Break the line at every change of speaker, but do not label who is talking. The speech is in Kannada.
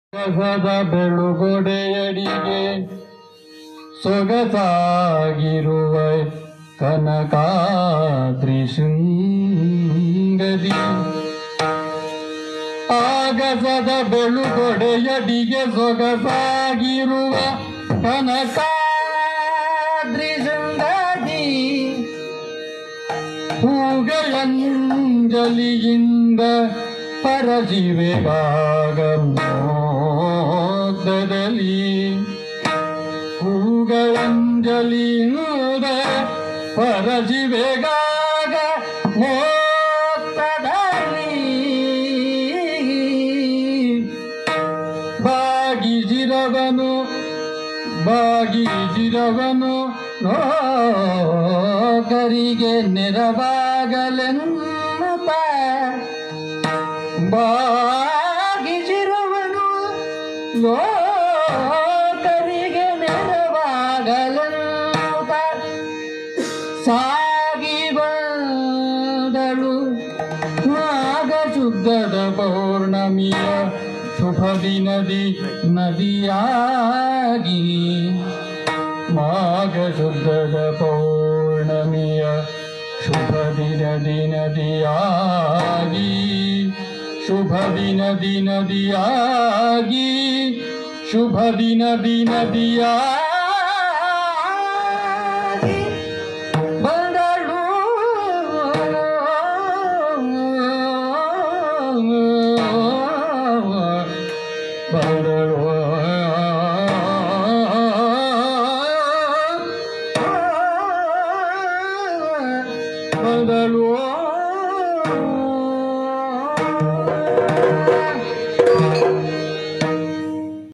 ಕಸದ ಬೆಳುಗೊಡೆಯಡಿಗೆ ಸೊಗಸಾಗಿರುವ ಕನಕಾದ್ರಿ ಶೃಂಗದಿ ಆಗಸದ ಬೆಳುಗೊಡೆಯಡಿಗೆ ಸೊಗಸಾಗಿರುವ ಕನಕಾದ್ರಿ ಶೃಂಗದಿ ಹೂಗಳಂಜಲಿಯಿಂದ ಪರಜಿವೆಗಾಗ ಮೋದದಲ್ಲಿ ಹೂಗಳಂಜಲಿಯಿಂದ ಪರಜಿವೆಗಾಗ ಮೋದದಲ್ಲಿ ಬಾಗಿಜಿರವನು ಬಾಗಿಜಿರವನು ನೋಕರಿಗೆ ನೆರವಾಗಲೆನ್ನುತ್ತ ಬಾಗಿಜಿರವನು ಲೋಕರಿಗೆ ನೆರವಾಗಲೆನ್ನುತ್ತ ಸಾಗಿ ಬಂದಳು ನಾಗ ಶುದ್ಧದ ಪೌರ್ಣಮಿಯ ಶುಭ ದಿನದಿ ನದಿಯಾಗಿ ಮಾಘ ಶುದ್ಧದ ಪೌರ್ಣಮಿಯ ಶುಭ ದಿನದಿ ನದಿಯಾಗಿ ಶುಭ ದಿನದಿ ನದಿಯಾಗಿ ಶುಭ ದಿನದಿ ನದಿಯಾಗಿ ಬಂದಳು ಬಂದಳು